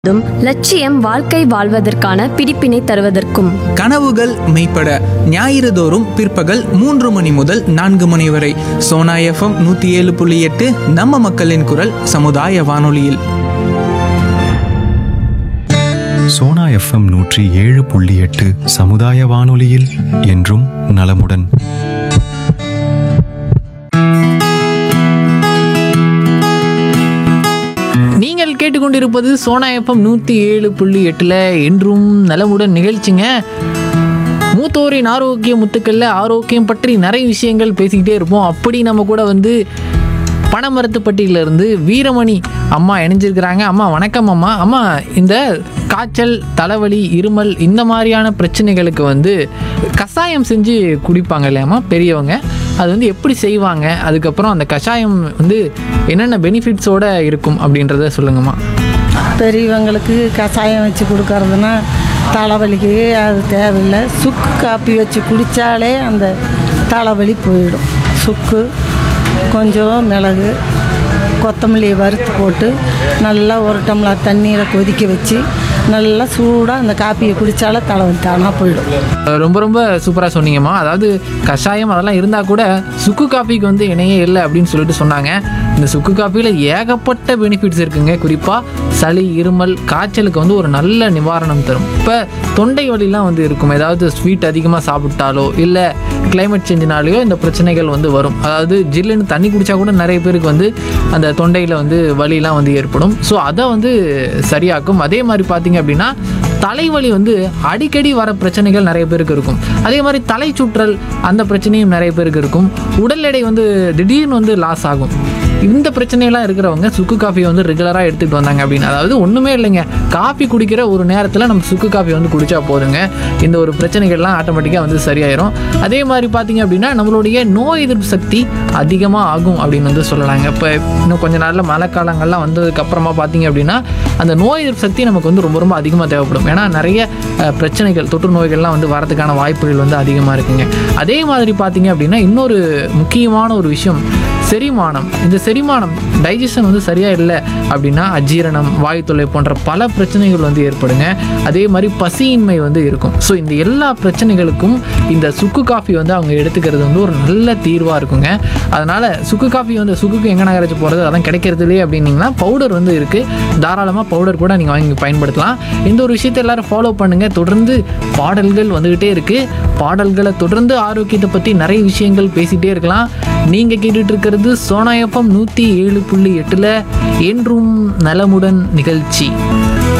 தும் லட்சியம் வாழ்க்கை வாழ்வதற்கான பிடிப்பினை தருவதற்கும் கனவுகள் மெய்ப்பட ஞாயிறு தோறும் பிற்பகல் மூன்று மணி முதல் நான்கு மணி வரை சோனா எஃப்எம் நூற்றி ஏழு புள்ளி எட்டு நம்ம மக்களின் குரல் சமுதாய வானொலியில் சோனா எஃப்எம் நூற்றி ஏழு புள்ளி எட்டு சமுதாய வானொலியில் என்றும் நலமுடன் நீங்கள் கேட்டுக்கொண்டிருப்பது சோனா எஃப்எம் நூற்றி ஏழு புள்ளி எட்டில் என்றும் நலமுடன் நிகழ்ச்சிங்க மூத்தோரின் ஆரோக்கிய முத்துக்களில் ஆரோக்கியம் பற்றி நிறைய விஷயங்கள் பேசிக்கிட்டே இருப்போம் அப்படி நம்ம கூட வந்து பனமரத்துப்பட்டியிலிருந்து வீரமணி அம்மா இணைஞ்சிருக்கிறாங்க அம்மா வணக்கம் அம்மா அம்மா இந்த காய்ச்சல் தலைவலி இருமல் இந்த மாதிரியான பிரச்சனைகளுக்கு வந்து கஷாயம் செஞ்சு குடிப்பாங்க இல்லையாம்மா பெரியவங்க அது வந்து எப்படி செய்வாங்க அதுக்கப்புறம் அந்த கஷாயம் வந்து என்னென்ன பெனிஃபிட்ஸோட இருக்கும் அப்படின்றத சொல்லுங்கம்மா பெரியவங்களுக்கு கஷாயம் வச்சு கொடுக்கறதுனா தலைவலிக்கு அது தேவையில்லை சுக்கு காப்பி வச்சு குடித்தாலே அந்த தலைவலி போயிடும் சுக்கு கொஞ்சம் மிளகு கொத்தமல்லியை வறுத்து போட்டு நல்லா ஒரு டம்ளர் தண்ணீரை கொதிக்க வச்சு நல்லா சூடாக அந்த காப்பியை குடித்தாலே தலைவலி தானாக போயிடும் ரொம்ப ரொம்ப சூப்பராக சொன்னீங்கம்மா அதாவது கஷாயம் அதெல்லாம் இருந்தால் கூட சுக்கு காஃபிக்கு வந்து இணையே இல்லை அப்படின்னு சொல்லிட்டு சொன்னாங்க இந்த சுக்கு காஃபியில் ஏகப்பட்ட பெனிஃபிட்ஸ் இருக்குங்க குறிப்பாக சளி இருமல் காய்ச்சலுக்கு வந்து ஒரு நல்ல நிவாரணம் தரும் இப்போ தொண்டை வலிலாம் வந்து இருக்கும் ஏதாவது ஸ்வீட் அதிகமாக சாப்பிட்டாலோ இல்லை climate சேஞ்சினாலேயோ இந்த பிரச்சனைகள் வந்து வரும் அதாவது ஜில்லுன்னு தண்ணி குடித்தா கூட நிறைய பேருக்கு வந்து அந்த தொண்டையில் வந்து வலிலாம் வந்து ஏற்படும் ஸோ அதை வந்து சரியாக்கும் அதே மாதிரி பார்த்தீங்க அப்படின்னா தலைவலி வந்து அடிக்கடி வர பிரச்சனைகள் நிறைய பேருக்கு இருக்கும் அதே மாதிரி தலை சுற்றல் அந்த பிரச்சனையும் நிறைய பேருக்கு இருக்கும் உடல் எடை வந்து திடீர்னு வந்து லாஸ் ஆகும் இந்த பிரச்சனையெல்லாம் இருக்கிறவங்க சுக்கு காஃபி வந்து ரெகுலராக எடுத்துகிட்டு வந்தாங்க அப்படின்னு அதாவது ஒன்றுமே இல்லைங்க காஃபி குடிக்கிற ஒரு நேரத்தில் நம்ம சுக்கு காஃபி வந்து குடிச்சா போதுங்க இந்த ஒரு பிரச்சனைகள்லாம் ஆட்டோமேட்டிக்காக வந்து சரியாயிரும் அதே மாதிரி பார்த்தீங்க அப்படின்னா நம்மளுடைய நோய் எதிர்ப்பு சக்தி அதிகமாக ஆகும் அப்படின்னு வந்து சொல்லலாங்க இப்போ இன்னும் கொஞ்ச நாளில் மழை காலங்கள்லாம் வந்ததுக்கு அப்புறமா பார்த்தீங்க அப்படின்னா அந்த நோய் எதிர்ப்பு சக்தி நமக்கு வந்து ரொம்ப ரொம்ப அதிகமாக தேவைப்படும் ஏன்னா நிறைய அஹ், பிரச்சனைகள் தொற்று நோய்கள்லாம் வந்து வரதுக்கான வாய்ப்புகள் வந்து அதிகமாக இருக்குங்க அதே மாதிரி பார்த்தீங்க அப்படின்னா இன்னொரு முக்கியமான ஒரு விஷயம் செரிமானம் இந்த செரிமானம் டைஜஷன் வந்து சரியாக இல்லை அப்படின்னா அஜீரணம் வாயு தொல்லை போன்ற பல பிரச்சனைகள் வந்து ஏற்படுங்க அதே மாதிரி பசியின்மை வந்து இருக்கும் ஸோ இந்த எல்லா பிரச்சனைகளுக்கும் இந்த சுக்கு காஃபி வந்து அவங்க எடுத்துக்கிறது வந்து ஒரு நல்ல தீர்வாக இருக்குங்க அதனால் சுக்கு காஃபி வந்து சுக்குக்கு எங்கே நகராச்சு போகிறது அதெல்லாம் கிடைக்கிறது இல்லையே அப்படின்னீங்கன்னா பவுடர் வந்து இருக்குது தாராளமாக பவுடர் கூட நீங்கள் வாங்கி பயன்படுத்தலாம் இந்த ஒரு விஷயத்தை எல்லாரும் ஃபாலோ பண்ணுங்கள் தொடர்ந்து பாடல்கள் வந்துக்கிட்டே இருக்குது பாடல்களை தொடர்ந்து ஆரோக்கியத்தை பற்றி நிறைய விஷயங்கள் பேசிகிட்டே இருக்கலாம் நீங்கள் கேட்டுட்டு இருக்கிறது சோனா எஃப்எம் நூற்றி ஏழு புள்ளி எட்டில் என்றும் நலமுடன் நிகழ்ச்சி